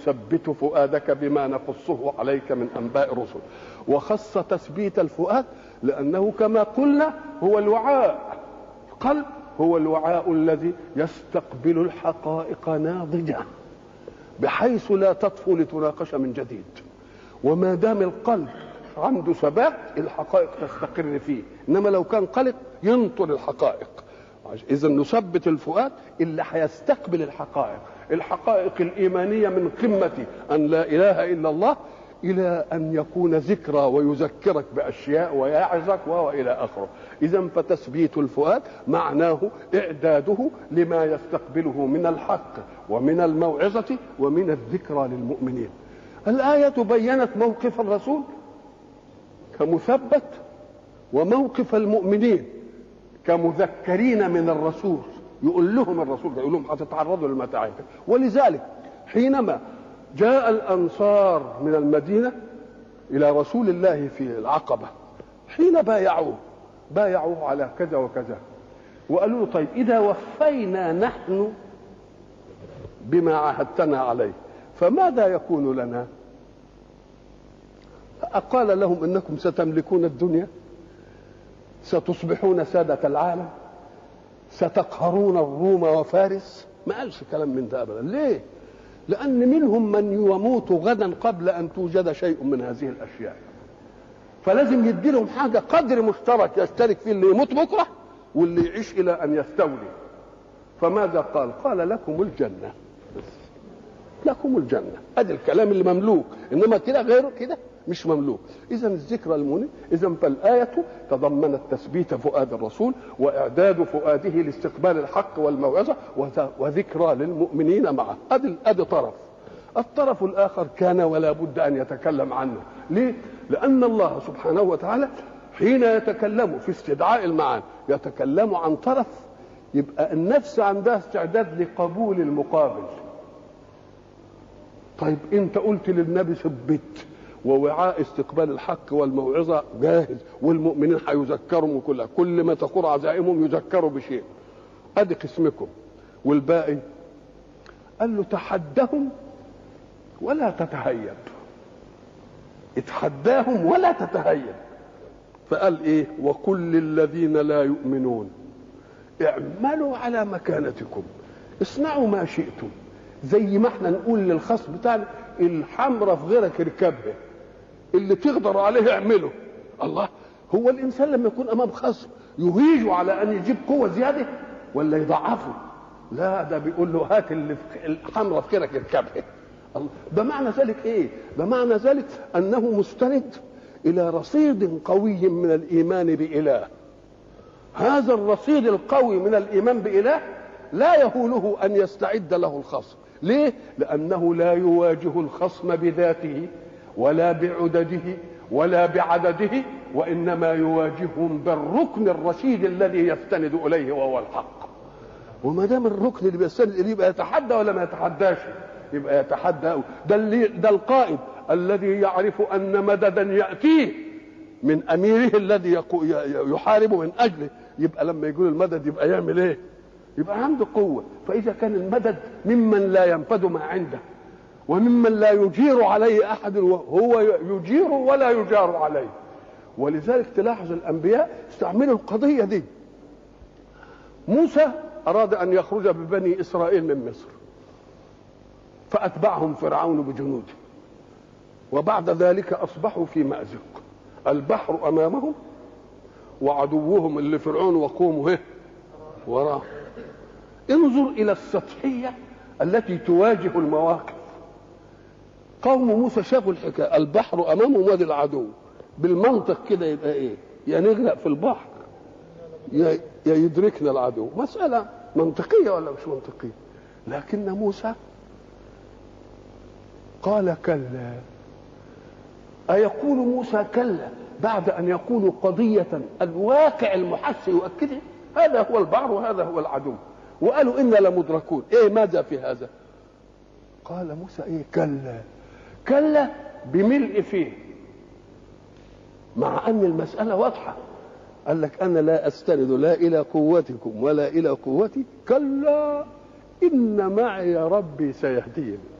ونثبت فؤادك بما نقصه عليك من انباء الرسل وخص تثبيت الفؤاد لانه كما قلنا هو الوعاء القلب هو الوعاء الذي يستقبل الحقائق ناضجه بحيث لا تطفو لتناقش من جديد وما دام القلب عنده ثبات الحقائق تستقر فيه انما لو كان قلق ينطر الحقائق اذا نثبت الفؤاد اللي هيستقبل الحقائق الحقائق الايمانيه من قمه ان لا اله الا الله الى ان يكون ذكرى ويذكرك باشياء ويعظك والى اخره اذا فتثبيت الفؤاد معناه اعداده لما يستقبله من الحق ومن الموعظه ومن الذكرى للمؤمنين الايه بينت موقف الرسول كمثبت وموقف المؤمنين كمذكرين من الرسول يقول لهم الرسول يقول لهم هتتعرضوا للمتاعب ولذلك حينما جاء الانصار من المدينه الى رسول الله في العقبه حين بايعوه بايعوه على كذا وكذا وقالوا له طيب اذا وفينا نحن بما عاهدتنا عليه فماذا يكون لنا قال لهم انكم ستملكون الدنيا ستصبحون سادة العالم ستقهرون الروم وفارس ما قالش كلام من ده ابدا ليه لان منهم من يموت غدا قبل ان توجد شيء من هذه الاشياء فلازم يدي لهم حاجه قدر مشترك يشترك فيه اللي يموت بكره واللي يعيش الى ان يستولي فماذا قال قال لكم الجنه لكم الجنه ادي الكلام اللي مملوك انما كده غيره كده مش مملوك اذا الذكرى المنى اذا فالايه تضمنت تثبيت فؤاد الرسول واعداد فؤاده لاستقبال الحق والموعظه وذكرى للمؤمنين معه ادي ادي طرف الطرف الاخر كان ولا بد ان يتكلم عنه ليه لان الله سبحانه وتعالى حين يتكلم في استدعاء المعاني يتكلم عن طرف يبقى النفس عندها استعداد لقبول المقابل طيب انت قلت للنبي ثبت ووعاء استقبال الحق والموعظه جاهز والمؤمنين هيذكرهم وكلها كل ما تقر عزائمهم يذكروا بشيء ادي قسمكم والباقي قال له تحدهم ولا تتهيب اتحداهم ولا تتهيب فقال ايه وكل الذين لا يؤمنون اعملوا على مكانتكم اصنعوا ما شئتم زي ما احنا نقول للخصم بتاعنا الحمرة في غيرك اركبها اللي تقدر عليه اعمله الله هو الانسان لما يكون امام خصم يهيج على ان يجيب قوه زياده ولا يضعفه لا ده بيقول له هات اللي في الحمرة في كيرك اركبها الله بمعنى ذلك ايه بمعنى ذلك انه مستند الى رصيد قوي من الايمان باله هذا الرصيد القوي من الايمان باله لا يهوله ان يستعد له الخصم ليه لانه لا يواجه الخصم بذاته ولا بعدده ولا بعدده وانما يواجههم بالركن الرشيد الذي يستند اليه وهو الحق وما دام الركن اللي بيستند اليه يبقى يتحدى ولا ما يتحداش يبقى يتحدى ده اللي ده القائد الذي يعرف ان مددا ياتيه من اميره الذي يحارب من اجله يبقى لما يقول المدد يبقى يعمل ايه يبقى عنده قوه فاذا كان المدد ممن لا ينفذ ما عنده وممن لا يجير عليه احد هو يجير ولا يجار عليه ولذلك تلاحظ الانبياء استعملوا القضيه دي موسى اراد ان يخرج ببني اسرائيل من مصر فاتبعهم فرعون بجنوده وبعد ذلك اصبحوا في مازق البحر امامهم وعدوهم اللي فرعون وقومه هه وراه انظر الى السطحيه التي تواجه المواقف قوم موسى شافوا الحكايه البحر امامهم وادي العدو بالمنطق كده يبقى ايه يا نغرق في البحر يا يا يدركنا العدو مساله منطقيه ولا مش منطقيه لكن موسى قال كلا أيقول موسى كلا بعد أن يقول قضية الواقع المحس يؤكده هذا هو البحر وهذا هو العدو وقالوا إنا لمدركون إيه ماذا في هذا قال موسى إيه كلا كلا بملء فيه مع أن المسألة واضحة قال لك أنا لا أستند لا إلى قوتكم ولا إلى قوتي كلا إن معي ربي سيهدين